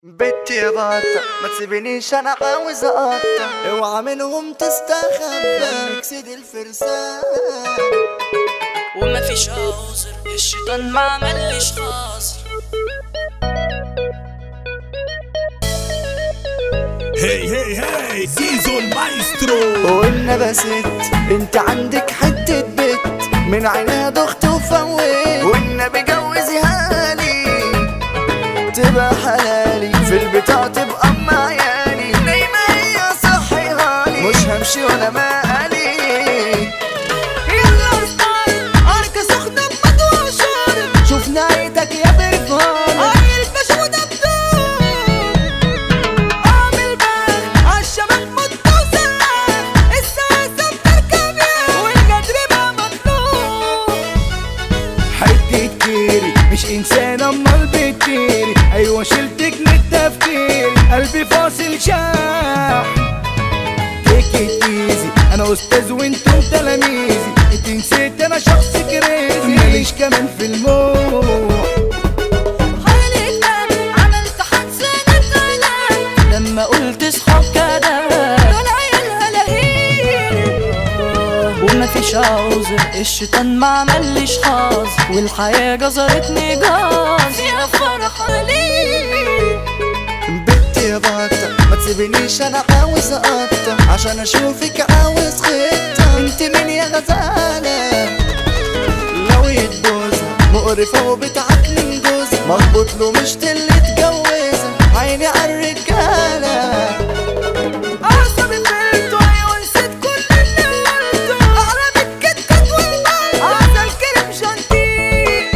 بنتي يا بطة ما تسيبنيش انا عاوز اقطع اوعى منهم تستخبى نكسد الفرسان وما فيش عذر الشيطان ما عملش خاصر هي هي هي زيزو المايسترو والنبى ست انت عندك حتة بت من عينها ضغط وفوت والنبي جوزيها لي تبقى حلالي في البتاع تبقى ام عيالي نايمة هي صحيها لي مش همشي ولا مالي يلا ستايل اركة سخنة بمطوع شارب شوف نايتك يا برفان عيل بشوده بدون اعمل بال عالشباب متصل الساسة بتركب يا والقدر ما مطلوب حدي كتيري مش انسان امال بتطيري ايوه شلتك من التفكير قلبي فاصل شاح تيك ايزي انا استاذ وانتم تلاميذي انت نسيت انا شخص كريزي ماليش كمان في الموح عملت حادثة نتعلم لما قلت اصحاب كده دول عيال هلاهيل وما فيش عذر الشيطان ما عملش حظ والحياة جزرتني جاز يا فرح ليه بنتي يا بطة ما تسيبنيش انا عاوز اقطع عشان اشوفك عاوز خطة انت مين يا غزالة لو يتجوزها مقرفة وبتعكنن جوزها مربوط له مش تلي تجوزها عيني عالرجالة أعصابي فلتوا أيوة نسيت كل اللي قلته أحلامك كتكت والله عايزة الكريم شانتيه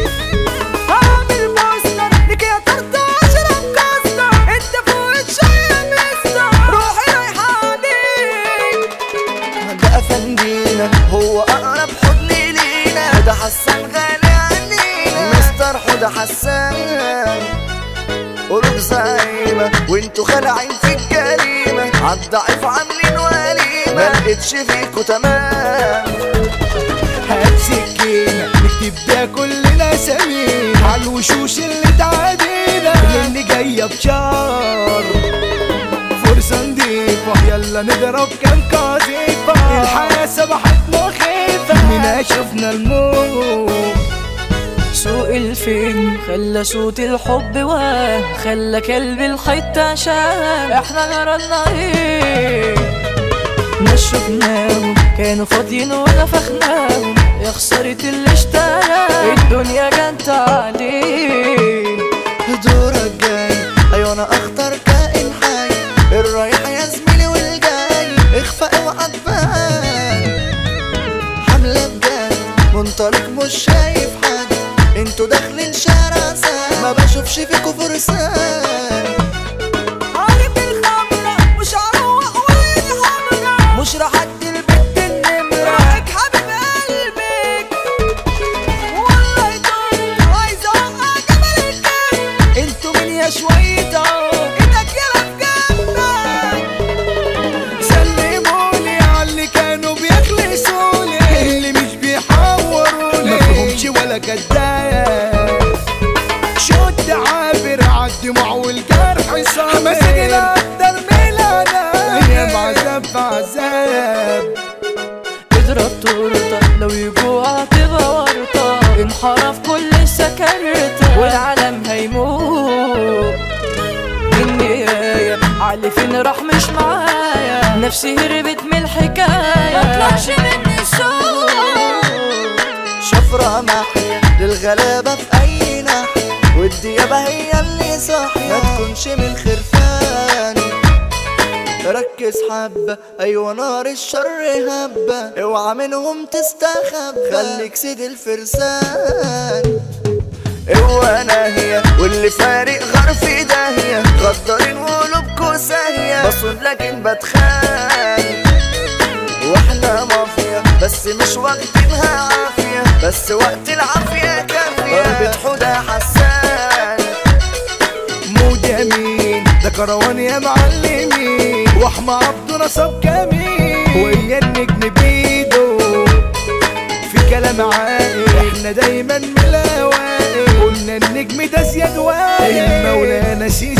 هعمل بوستر لك يا طرطة واشرب كاستر انت فوق شوية مستر روحي رايحة عليك ده افندينا هو اقرب حضن لينا ده حسان غالي علينا مستر حوده حسان قلوب زعيمة وانتوا خلعين في الجريمة عالضعيف عاملين وليمة ما لقيتش فيكوا تمام هات سكينة نكتب ده كلنا سمين عالوشوش اللي تعادينا اللي جاية بشار فرصة نضيفة يلا نضرب كام قذيفة الحياة سبحت مخيفة منها شفنا الموت سوق الفيلم خلى صوت الحب واه خلى كلب الحتة شام احنا جرالنا ايه ناس شفناهم كانوا فاضيين ونفخناهم يا خسارة اللي اشترى الدنيا جنت عليه دورك جاي ايوه انا اخطر كائن حي الرايح يا زميلي والجاي اخفى اوعى تبان حملة بجد منطلق مش شايف حد انتوا داخلين شارع سام ما بشوفش فيكوا فرسان عارف الخمرة مش هروق وين حمرا مش راح ادي البت النمرة رايك حبيب قلبك والله يطول عايز اوقع جبل الكلب انتوا مين يا شوية اهو ايدك يلا في جنبك سلموني عاللي كانوا بيخلصوني اللي مش بيحوروني مفهومش ولا كداب شد عابر عالدموع والجرح صابر مسكنا اكتر من انا يا بعذاب في عذاب اضرب تورته لو يجوع تبقى ورطة انحرف كل سكرتة والعالم هيموت النهاية علي فين راح مش معايا نفسي هربت من الحكاية مطلعش مني صوت شفرة محيا للغلابة في أي ناحية والديابة هي اللي صاحية ما تكونش من الخرفان ركز حبة أيوة نار الشر هبة اوعى منهم تستخبى خليك سيد الفرسان اوعى ناهية واللي فارق غار في داهية غدارين وقلوبكوا ساهية بصون لكن بتخان واحنا مافيا بس مش واخدينها عافية بس وقت العافية كافية ضربة حودة حسان مود يمين ده كروان يا معلمين واحمى عبده نصب كمين ويا النجم بيدو في كلام عاقل احنا دايما من الاوائل قلنا النجم ده زياد وائل المولانا سيسي